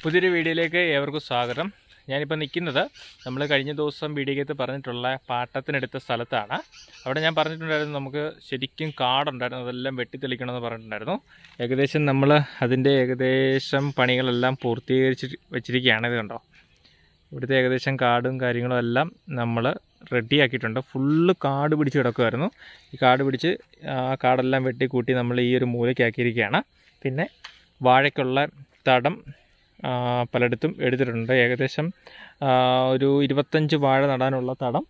പുതിയൊരു വീഡിയോയിലേക്ക് ഏവർക്കും സ്വാഗതം ഞാനിപ്പോൾ നിൽക്കുന്നത് നമ്മൾ കഴിഞ്ഞ ദിവസം വീഡിയോക്കകത്ത് പറഞ്ഞിട്ടുള്ള പാട്ടത്തിനെടുത്ത സ്ഥലത്താണ് അവിടെ ഞാൻ പറഞ്ഞിട്ടുണ്ടായിരുന്നു നമുക്ക് ശരിക്കും കാടുണ്ടായിരുന്നു അതെല്ലാം വെട്ടിത്തെളിക്കണമെന്ന് പറഞ്ഞിട്ടുണ്ടായിരുന്നു ഏകദേശം നമ്മൾ അതിൻ്റെ ഏകദേശം പണികളെല്ലാം പൂർത്തീകരിച്ച് വെച്ചിരിക്കുകയാണ് ഇത് കണ്ടോ ഇവിടുത്തെ ഏകദേശം കാടും കാര്യങ്ങളും എല്ലാം നമ്മൾ റെഡിയാക്കിയിട്ടുണ്ട് ഫുള്ള് കാട് പിടിച്ച് കിടക്കുമായിരുന്നു ഈ കാട് പിടിച്ച് ആ കാടെല്ലാം വെട്ടിക്കൂട്ടി നമ്മൾ ഈ ഒരു മൂലയ്ക്കാക്കിയിരിക്കുകയാണ് പിന്നെ വാഴയ്ക്കുള്ള തടം ആ, പലയിടത്തും എടുത്തിട്ടുണ്ട് ഏകദേശം ആ, ഒരു ഇരുപത്തഞ്ച് വാഴ നടാനുള്ള തടം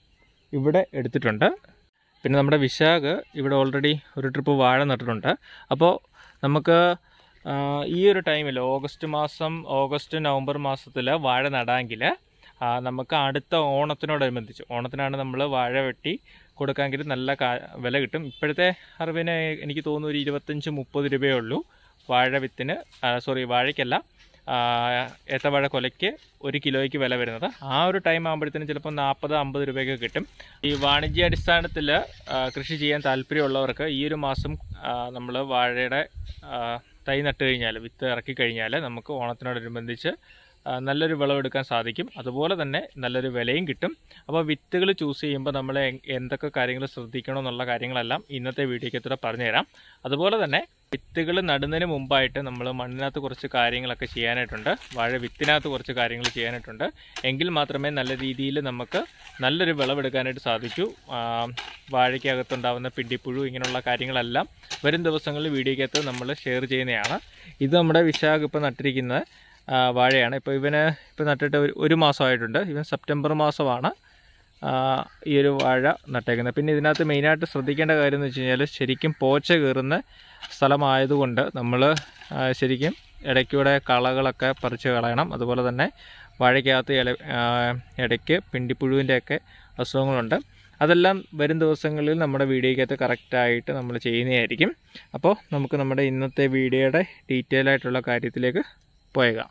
ഇവിടെ എടുത്തിട്ടുണ്ട് പിന്നെ നമ്മുടെ വിശാഖ് ഇവിടെ ഓൾറെഡി ഒരു ട്രിപ്പ് വാഴ നട്ടിട്ടുണ്ട് അപ്പോൾ നമുക്ക് ആ, ഈ ഒരു ടൈമിൽ ഓഗസ്റ്റ് മാസം ഓഗസ്റ്റ് നവംബർ മാസത്തിൽ വാഴ നടാമെങ്കിൽ ആ, നമുക്ക് അടുത്ത ഓണത്തിനോടനുബന്ധിച്ച് ഓണത്തിനാണ് നമ്മൾ വാഴ വെട്ടി കൊടുക്കാമെങ്കിൽ നല്ല കാ വില കിട്ടും ഇപ്പോഴത്തെ അറിവിന് എനിക്ക് തോന്നുന്നു ഒരു ഇരുപത്തഞ്ച് മുപ്പത് രൂപയേ ഉള്ളൂ വാഴ വിത്തിന് സോറി വാഴയ്ക്കല്ല ആ, ഏത്തവാഴ കൊലയ്ക്ക് ഒരു കിലോയ്ക്ക് വില വരുന്നത് ആ ഒരു ടൈം ആകുമ്പോഴത്തേനും ചിലപ്പോൾ നാൽപ്പത് അമ്പത് രൂപയൊക്കെ കിട്ടും ഈ വാണിജ്യാടിസ്ഥാനത്തിൽ കൃഷി ചെയ്യാൻ താല്പര്യമുള്ളവർക്ക് ഈ ഒരു മാസം നമ്മൾ വാഴയുടെ ആ, തൈ നട്ട് കഴിഞ്ഞാൽ വിത്ത് ഇറക്കി കഴിഞ്ഞാൽ നമുക്ക് ഓണത്തിനോടനുബന്ധിച്ച് ആ, നല്ലൊരു വിളവെടുക്കാൻ സാധിക്കും അതുപോലെ തന്നെ നല്ലൊരു വിലയും കിട്ടും അപ്പോൾ വിത്തുകൾ ചൂസ് ചെയ്യുമ്പോൾ നമ്മൾ എ- എന്തൊക്കെ കാര്യങ്ങൾ ശ്രദ്ധിക്കണം എന്നുള്ള കാര്യങ്ങളെല്ലാം ഇന്നത്തെ വീഡിയോയ്ക്കത്തൂടെ പറഞ്ഞുതരാം അതുപോലെ തന്നെ വിത്തുകൾ നടുന്നതിന് മുമ്പായിട്ട് നമ്മൾ മണ്ണിനകത്ത് കുറച്ച് കാര്യങ്ങളൊക്കെ ചെയ്യാനായിട്ടുണ്ട് വാഴ വിത്തിനകത്ത് കുറച്ച് കാര്യങ്ങൾ ചെയ്യാനായിട്ടുണ്ട് എങ്കിൽ മാത്രമേ നല്ല രീതിയിൽ നമുക്ക് നല്ലൊരു വിളവെടുക്കാനായിട്ട് സാധിക്കൂ ആ, വാഴയ്ക്കകത്തുണ്ടാവുന്ന പിണ്ടിപ്പുഴു ഇങ്ങനെയുള്ള കാര്യങ്ങളെല്ലാം വരും ദിവസങ്ങളിൽ വീഡിയോയ്ക്കകത്ത് നമ്മൾ ഷെയർ ചെയ്യുന്നതാണ് ഇത് നമ്മുടെ വിശാഖ് ഇപ്പോൾ നട്ടിരിക്കുന്ന ആ, വാഴയാണ് ഇപ്പോൾ ഇവന് ഇപ്പോൾ നട്ടിട്ട് ഒരു ഒരു മാസമായിട്ടുണ്ട് ഇവൻ സെപ്റ്റംബർ മാസമാണ് ആ, ഈ ഒരു വാഴ നട്ടേക്കുന്നത് പിന്നെ ഇതിനകത്ത് മെയിനായിട്ട് ശ്രദ്ധിക്കേണ്ട കാര്യം എന്ന് വെച്ച് കഴിഞ്ഞാൽ ശരിക്കും പോച്ച കയറുന്ന സ്ഥലമായതുകൊണ്ട് നമ്മൾ ശരിക്കും ഇടയ്ക്കൂടെ കളകളൊക്കെ പറിച്ച് കളയണം അതുപോലെ തന്നെ വാഴയ്ക്കകത്ത് ഇല ആ, ഇടയ്ക്ക് പിണ്ടിപ്പുഴുവിൻ്റെയൊക്കെ അസുഖങ്ങളുണ്ട് അതെല്ലാം വരും ദിവസങ്ങളിൽ നമ്മുടെ വീഡിയോയ്ക്കകത്ത് കറക്റ്റായിട്ട് നമ്മൾ ചെയ്യുന്നതായിരിക്കും അപ്പോൾ നമുക്ക് നമ്മുടെ ഇന്നത്തെ വീഡിയോയുടെ ഡീറ്റെയിൽ ആയിട്ടുള്ള കാര്യത്തിലേക്ക് പോയേക്കാം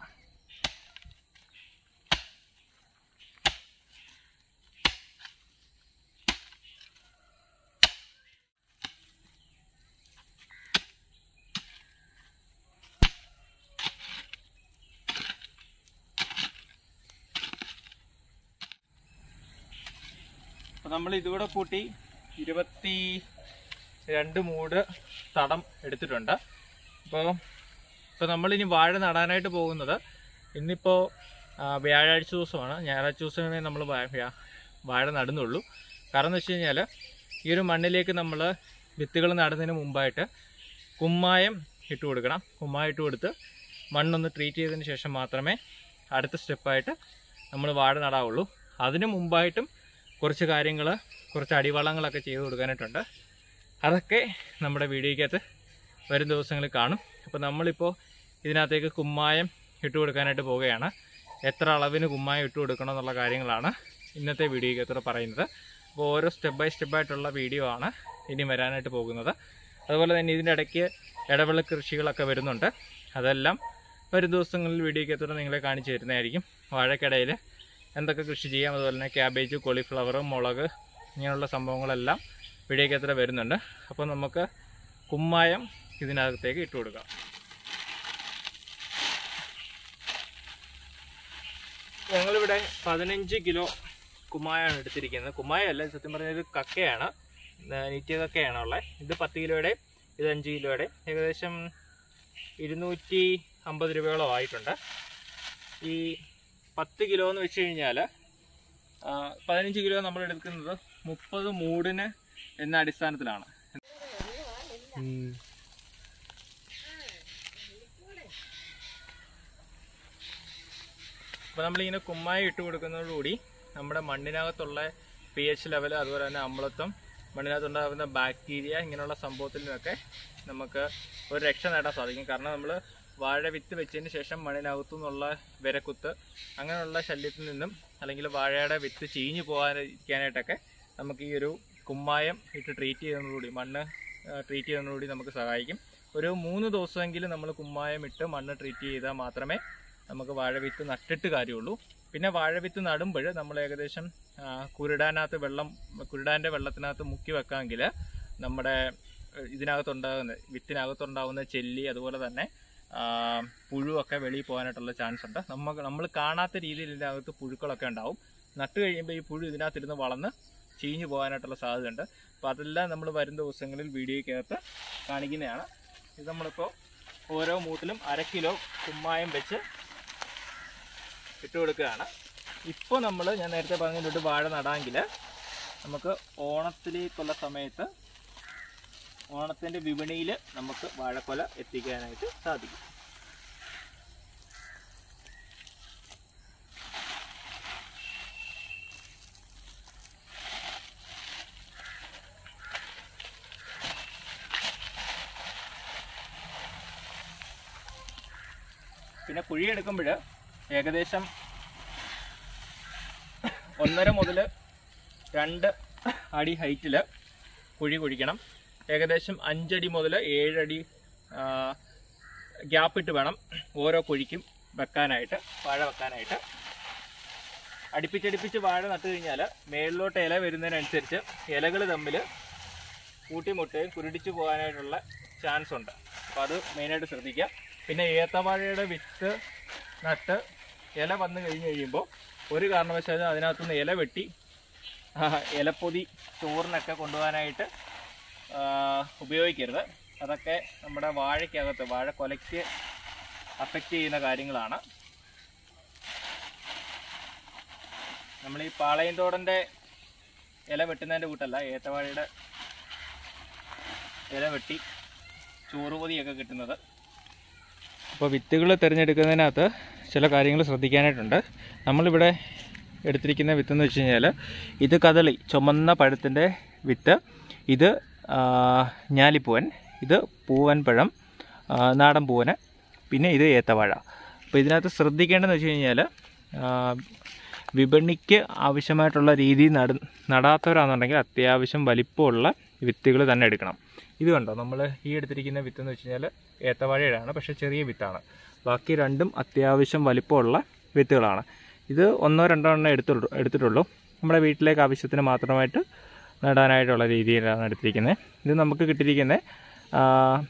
അപ്പോൾ നമ്മൾ ഇതുകൂടെ കൂട്ടി ഇരുപത്തി രണ്ട് മൂട് തടം എടുത്തിട്ടുണ്ട് അപ്പോൾ ഇപ്പോൾ നമ്മളിനി വാഴ നടാനായിട്ട് പോകുന്നത് ഇന്നിപ്പോൾ ആ, വ്യാഴാഴ്ച ദിവസമാണ് ഞായറാഴ്ച ദിവസമേ നമ്മൾ വാ- വ്യാ- വാഴ നടുന്നുള്ളൂ കാരണം എന്ന് വെച്ച് കഴിഞ്ഞാൽ ഈ ഒരു മണ്ണിലേക്ക് നമ്മൾ വിത്തുകൾ നടുന്നതിന് മുമ്പായിട്ട് കുമ്മായം ഇട്ട് കൊടുക്കണം കുമ്മായം ഇട്ട് കൊടുത്ത് മണ്ണൊന്ന് ട്രീറ്റ് ചെയ്തതിന് ശേഷം മാത്രമേ അടുത്ത സ്റ്റെപ്പായിട്ട് നമ്മൾ വാഴ നടാവുള്ളൂ അതിന് മുമ്പായിട്ടും കുറച്ച് കാര്യങ്ങൾ കുറച്ച് അടിവളങ്ങളൊക്കെ ചെയ്ത് കൊടുക്കാനായിട്ടുണ്ട് അതൊക്കെ നമ്മുടെ വീഡിയോയ്ക്കകത്ത് വരും ദിവസങ്ങളിൽ കാണും അപ്പോൾ നമ്മളിപ്പോൾ ഇതിനകത്തേക്ക് കുമ്മായം ഇട്ട് കൊടുക്കാനായിട്ട് പോവുകയാണ് എത്ര അളവിന് കുമ്മായം ഇട്ട് കൊടുക്കണം എന്നുള്ള കാര്യങ്ങളാണ് ഇന്നത്തെ വീഡിയോയ്ക്കകത്തൂടെ പറയുന്നത് അപ്പോൾ ഓരോ സ്റ്റെപ്പ് ബൈ സ്റ്റെപ്പായിട്ടുള്ള വീഡിയോ ആണ് ഇനി വരാനായിട്ട് പോകുന്നത് അതുപോലെ തന്നെ ഇതിൻ്റെ ഇടയ്ക്ക് ഇടവിള കൃഷികളൊക്കെ വരുന്നുണ്ട് അതെല്ലാം വരും ദിവസങ്ങളിൽ വീഡിയോയ്ക്കകത്തൂടെ നിങ്ങളെ കാണിച്ചു തരുന്നതായിരിക്കും വാഴക്കിടയിൽ എന്തൊക്കെ കൃഷി ചെയ്യാം അതുപോലെ തന്നെ ക്യാബേജ് കോളിഫ്ലവർ മുളക് ഇങ്ങനെയുള്ള സംഭവങ്ങളെല്ലാം വീഡിയോയ്ക്കകത്തൂടെ വരുന്നുണ്ട് അപ്പോൾ നമുക്ക് കുമ്മായം ഇതിനകത്തേക്ക് ഇട്ട് കൊടുക്കാം ഞങ്ങളിവിടെ പതിനഞ്ച് കിലോ കുമ്മായാണ് എടുത്തിരിക്കുന്നത് കുമ്മായല്ല ഇത് സത്യം പറഞ്ഞാൽ ഇത് കക്കയാണ് നിത്യ കക്കയാണ് ഉള്ളത് ഇത് പത്ത് കിലോയുടെ ഇത് അഞ്ച് കിലോയുടെ ഏകദേശം ഇരുന്നൂറ്റി അമ്പത് രൂപയോളം ആയിട്ടുണ്ട് ഈ പത്ത് കിലോ എന്ന് വെച്ച് കഴിഞ്ഞാൽ പതിനഞ്ച് കിലോ നമ്മൾ എടുക്കുന്നത് മുപ്പത് മൂടിന് എന്ന അടിസ്ഥാനത്തിലാണ് അപ്പോൾ നമ്മളിങ്ങനെ കുമ്മായി ഇട്ട് കൊടുക്കുന്നതോടുകൂടി നമ്മുടെ മണ്ണിനകത്തുള്ള പി എച്ച് ലെവൽ അതുപോലെ തന്നെ അമ്ലത്വം മണ്ണിനകത്തുണ്ടാകുന്ന ബാക്ടീരിയ ഇങ്ങനെയുള്ള സംഭവത്തിൽ നിന്നൊക്കെ നമുക്ക് ഒരു രക്ഷ നേടാൻ സാധിക്കും കാരണം നമ്മൾ വാഴ വിത്ത് വെച്ചതിന് ശേഷം മണ്ണിനകത്തു നിന്നുള്ള വിരക്കുത്ത് അങ്ങനെയുള്ള ശല്യത്തിൽ നിന്നും അല്ലെങ്കിൽ വാഴയുടെ വിത്ത് ചീഞ്ഞു പോകാതിരിക്കാനായിട്ടൊക്കെ നമുക്ക് ഈ ഒരു കുമ്മായം ഇട്ട് ട്രീറ്റ് ചെയ്യുന്നതോടുകൂടി മണ്ണ് ട്രീറ്റ് ചെയ്യുന്നതോടുകൂടി നമുക്ക് സഹായിക്കും ഒരു മൂന്ന് ദിവസമെങ്കിലും നമ്മൾ കുമ്മായം ഇട്ട് മണ്ണ് ട്രീറ്റ് ചെയ്താൽ മാത്രമേ നമുക്ക് വാഴവിത്ത് നട്ടിട്ട് കാര്യമുള്ളൂ പിന്നെ വാഴവിത്ത് നടുമ്പോൾ നമ്മൾ ഏകദേശം ആ, കുരുടാനകത്ത് വെള്ളം കുരുടാൻ്റെ വെള്ളത്തിനകത്ത് മുക്കി വെക്കാമെങ്കിൽ നമ്മുടെ ഏഹ്, ഇതിനകത്തുണ്ടാകുന്ന വിത്തിനകത്തുണ്ടാകുന്ന ചെല്ലി അതുപോലെ തന്നെ ആ, പുഴുവൊക്കെ വെളിയിൽ പോകാനായിട്ടുള്ള ചാൻസ് ഉണ്ട് നമുക്ക് നമ്മൾ കാണാത്ത രീതിയിൽ ഇതിൻ്റെ അകത്ത് പുഴുക്കളൊക്കെ ഉണ്ടാവും നട്ട് കഴിയുമ്പോൾ ഈ പുഴു ഇതിനകത്തിരുന്ന് വളർന്ന് ചീഞ്ഞു പോകാനായിട്ടുള്ള സാധ്യതയുണ്ട് അപ്പോൾ അതെല്ലാം നമ്മൾ വരും ദിവസങ്ങളിൽ വീഡിയോയ്ക്കകത്ത് കാണിക്കുന്നതാണ് ഇത് നമ്മളിപ്പോൾ ഓരോ മൂട്ടിലും അര കിലോ കുമ്മായം വെച്ച് ഇട്ട് കൊടുക്കുകയാണ് ഇപ്പോൾ നമ്മൾ ഞാൻ നേരത്തെ പറഞ്ഞിട്ട് വാഴ നടാമെങ്കിൽ നമുക്ക് ഓണത്തിലേക്കുള്ള സമയത്ത് ഓണത്തിൻ്റെ വിപണിയിൽ നമുക്ക് വാഴക്കൊല എത്തിക്കാനായിട്ട് സാധിക്കും പിന്നെ കുഴിയെടുക്കുമ്പോൾ ഏകദേശം ഒന്നര മുതൽ രണ്ട് അടി ഹൈറ്റിൽ കുഴി കുഴിക്കണം ഏകദേശം അഞ്ചടി മുതൽ ഏഴടി ഗ്യാപ്പ് ഇട്ട് വേണം ഓരോ കുഴിക്കും വെക്കാനായിട്ട് വാഴ വെക്കാനായിട്ട് അടുപ്പിച്ചടുപ്പിച്ച് വാഴ നട്ട് കഴിഞ്ഞാൽ മേളിലോട്ട് ഇല വരുന്നതിനനുസരിച്ച് ഇലകൾ തമ്മിൽ കൂട്ടിമുട്ടുകയും കുരുടിച്ചു പോകാനായിട്ടുള്ള ചാൻസ് ഉണ്ട് അപ്പോൾ അത് മെയിനായിട്ട് ശ്രദ്ധിക്കുക പിന്നെ ഏത്തവാഴയുടെ വിത്ത് നട്ട് ഇല വന്നു കഴിഞ്ഞ് കഴിയുമ്പോൾ ഒരു കാരണവശാലും അതിനകത്തുനിന്ന് ഇല വെട്ടി ആ, ഇലപ്പൊതി ചോറിനൊക്കെ കൊണ്ടുപോകാനായിട്ട് ആ, ഉപയോഗിക്കരുത് അതൊക്കെ നമ്മുടെ വാഴയ്ക്കകത്ത് വാഴ കൊലയ്ക്ക് അഫക്റ്റ് ചെയ്യുന്ന കാര്യങ്ങളാണ് നമ്മൾ ഈ പാളയം തോടൻ്റെ ഇല വെട്ടുന്നതിൻ്റെ കൂട്ടല്ല ഏത്തവാഴയുടെ ഇല വെട്ടി ചോറുപൊതിയൊക്കെ കിട്ടുന്നത് അപ്പോൾ വിത്തുകൾ തിരഞ്ഞെടുക്കുന്നതിനകത്ത് ചില കാര്യങ്ങൾ ശ്രദ്ധിക്കാനായിട്ടുണ്ട് നമ്മളിവിടെ എടുത്തിരിക്കുന്ന വിത്തെന്ന് വെച്ച് കഴിഞ്ഞാൽ ഇത് കദളി ചുമന്ന പഴത്തിൻ്റെ വിത്ത് ഇത് ആ, ഞാലിപ്പൂവൻ ഇത് പൂവൻ പഴം ആ, നാടൻ പൂവന് പിന്നെ ഇത് ഏത്തവാഴ അപ്പോൾ ഇതിനകത്ത് ശ്രദ്ധിക്കേണ്ടതെന്ന് വെച്ച് കഴിഞ്ഞാൽ ആ, വിപണിക്ക് ആവശ്യമായിട്ടുള്ള രീതി നട നടാത്തവരാണെന്നുണ്ടെങ്കിൽ അത്യാവശ്യം വലിപ്പമുള്ള വിത്തുകൾ തന്നെ എടുക്കണം ഇത് കണ്ടോ നമ്മൾ ഈ എടുത്തിരിക്കുന്ന വിത്ത് എന്ന് വെച്ച് കഴിഞ്ഞാൽ ഏത്തവാഴയുടെയാണ് പക്ഷേ ചെറിയ വിത്താണ് ബാക്കി രണ്ടും അത്യാവശ്യം വലിപ്പമുള്ള വിത്തുകളാണ് ഇത് ഒന്നോ രണ്ടോ എണ്ണം എടുത്തുള്ളൂ എടുത്തിട്ടുള്ളൂ നമ്മുടെ വീട്ടിലേക്ക് ആവശ്യത്തിന് മാത്രമായിട്ട് നടാനായിട്ടുള്ള രീതിയിലാണ് എടുത്തിരിക്കുന്നത് ഇത് നമുക്ക് കിട്ടിയിരിക്കുന്നത് ആ,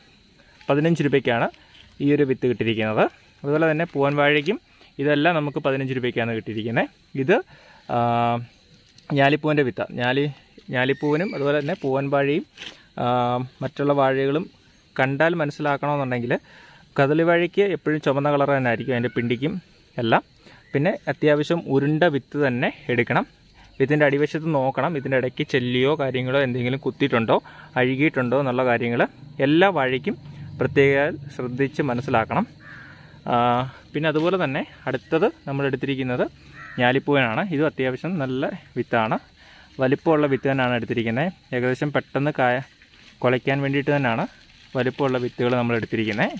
പതിനഞ്ച് രൂപയ്ക്കാണ് ഈ ഒരു വിത്ത് കിട്ടിയിരിക്കുന്നത് അതുപോലെ തന്നെ പൂവൻ വാഴയ്ക്കും ഇതെല്ലാം നമുക്ക് പതിനഞ്ച് രൂപയ്ക്കാണ് കിട്ടിയിരിക്കുന്നത് ഇത് ആ, ഞാലിപ്പൂവിൻ്റെ വിത്ത ഞാലി ഞാലിപ്പൂവിനും അതുപോലെ തന്നെ പൂവൻ വാഴയും ആ, മറ്റുള്ള വാഴകളും കണ്ടാൽ മനസ്സിലാക്കണമെന്നുണ്ടെങ്കിൽ കദളി വാഴയ്ക്ക് എപ്പോഴും ചുവന്ന കളർ തന്നെ ആയിരിക്കും അതിൻ്റെ പിണ്ടിക്കും എല്ലാം പിന്നെ അത്യാവശ്യം ഉരുണ്ട വിത്ത് തന്നെ എടുക്കണം വിത്തിൻ്റെ അടിവശത്ത് നോക്കണം ഇതിൻ്റെ ഇടയ്ക്ക് ചെല്ലിയോ കാര്യങ്ങളോ എന്തെങ്കിലും കുത്തിയിട്ടുണ്ടോ അഴുകിയിട്ടുണ്ടോ എന്നുള്ള കാര്യങ്ങൾ എല്ലാ വാഴയ്ക്കും പ്രത്യേകം ശ്രദ്ധിച്ച് മനസ്സിലാക്കണം ആ, പിന്നെ അതുപോലെ തന്നെ അടുത്തത് നമ്മൾ എടുത്തിരിക്കുന്നത് ഞാലിപ്പൂവനാണ് ഇതും അത്യാവശ്യം നല്ല വിത്താണ് വലിപ്പമുള്ള വിത്ത് തന്നെയാണ് എടുത്തിരിക്കുന്നത് ഏകദേശം പെട്ടെന്ന് കായ കുലയ്ക്കാൻ വേണ്ടിയിട്ട് തന്നെയാണ് വലിപ്പമുള്ള വിത്തുകൾ നമ്മൾ എടുത്തിരിക്കുന്നത്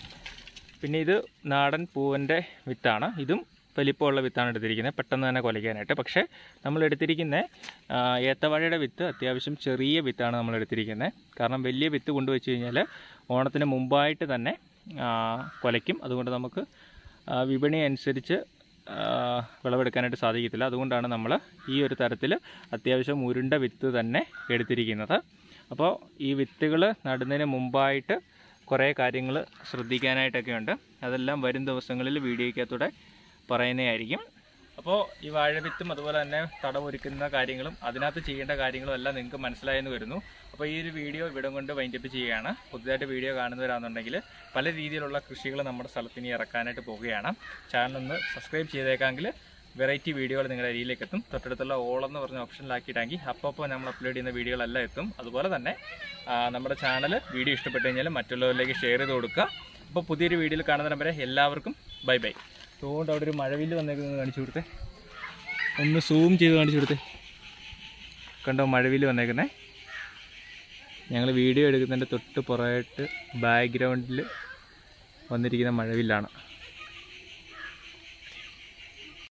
പിന്നെ ഇത് നാടൻ പൂവൻ്റെ വിത്താണ് ഇതും വലിപ്പമുള്ള വിത്താണ് എടുത്തിരിക്കുന്നത് പെട്ടെന്ന് തന്നെ കുലയ്ക്കാനായിട്ട് പക്ഷേ നമ്മൾ എടുത്തിരിക്കുന്ന ആ, ഏത്തവാഴയുടെ വിത്ത് അത്യാവശ്യം ചെറിയ വിത്താണ് നമ്മൾ എടുത്തിരിക്കുന്നത് കാരണം വലിയ വിത്ത് കൊണ്ടുവച്ച് കഴിഞ്ഞാൽ ഓണത്തിന് മുമ്പായിട്ട് തന്നെ ആ, കുലയ്ക്കും അതുകൊണ്ട് നമുക്ക് ആ, വിപണി അനുസരിച്ച് ആ, വിളവെടുക്കാനായിട്ട് സാധിക്കത്തില്ല അതുകൊണ്ടാണ് നമ്മൾ ഈ ഒരു തരത്തിൽ അത്യാവശ്യം ഉരുണ്ട വിത്ത് തന്നെ എടുത്തിരിക്കുന്നത് അപ്പോൾ ഈ വിത്തുകൾ നടുന്നതിന് മുമ്പായിട്ട് കുറേ കാര്യങ്ങൾ ശ്രദ്ധിക്കാനായിട്ടൊക്കെ ഉണ്ട് അതെല്ലാം വരും ദിവസങ്ങളിൽ വീഡിയോയ്ക്കകത്തൂടെ പറയുന്നതായിരിക്കും അപ്പോൾ ഈ വാഴവിത്തും അതുപോലെ തന്നെ തടമൊരുക്കുന്ന കാര്യങ്ങളും അതിനകത്ത് ചെയ്യേണ്ട കാര്യങ്ങളും എല്ലാം നിങ്ങൾക്ക് മനസ്സിലായെന്ന് വരുന്നു അപ്പോൾ ഈ ഒരു വീഡിയോ ഇവിടെ കൊണ്ട് വൈൻഡപ്പ് ചെയ്യുകയാണ് പുതുതായിട്ട് വീഡിയോ കാണുന്നവരാണെന്നുണ്ടെങ്കിൽ പല രീതിയിലുള്ള കൃഷികൾ നമ്മുടെ സ്ഥലത്ത് ഇനി ഇറക്കാനായിട്ട് പോവുകയാണ് ചാനൽ ഒന്ന് സബ്സ്ക്രൈബ് ചെയ്തേക്കാമെങ്കിൽ വെറൈറ്റി വീഡിയോകൾ നിങ്ങളുടെ അരിയിലേക്ക് എത്തും തൊട്ടടുത്തുള്ള ഓൾ എന്ന് പറഞ്ഞ ഓപ്ഷനിലാക്കിയിട്ടെങ്കിൽ അപ്പോൾ നമ്മൾ അപ്ലോഡ് ചെയ്യുന്ന വീഡിയോകളെല്ലാം എത്തും അതുപോലെ തന്നെ ആ, നമ്മുടെ ചാനൽ വീഡിയോ ഇഷ്ടപ്പെട്ട് കഴിഞ്ഞാൽ മറ്റുള്ളവരിലേക്ക് ഷെയർ ചെയ്ത് കൊടുക്കുക അപ്പോൾ പുതിയൊരു വീഡിയോയിൽ കാണുന്നതിന് വരെ എല്ലാവർക്കും ബൈ ബൈ അതുകൊണ്ട് അവിടെ ഒരു മഴവില്ല് വന്നേക്കുന്നത് കാണിച്ചു കൊടുത്തേ ഒന്ന് സൂം ചെയ്ത് കാണിച്ചു കൊടുത്തേ കണ്ടോ മഴവില്ല് വന്നേക്കുന്നേ ഞങ്ങൾ വീഡിയോ എടുക്കുന്നതിൻ്റെ തൊട്ട് പുറമായിട്ട് ബാക്ക്ഗ്രൗണ്ടിൽ വന്നിരിക്കുന്ന മഴവില്ലാണ്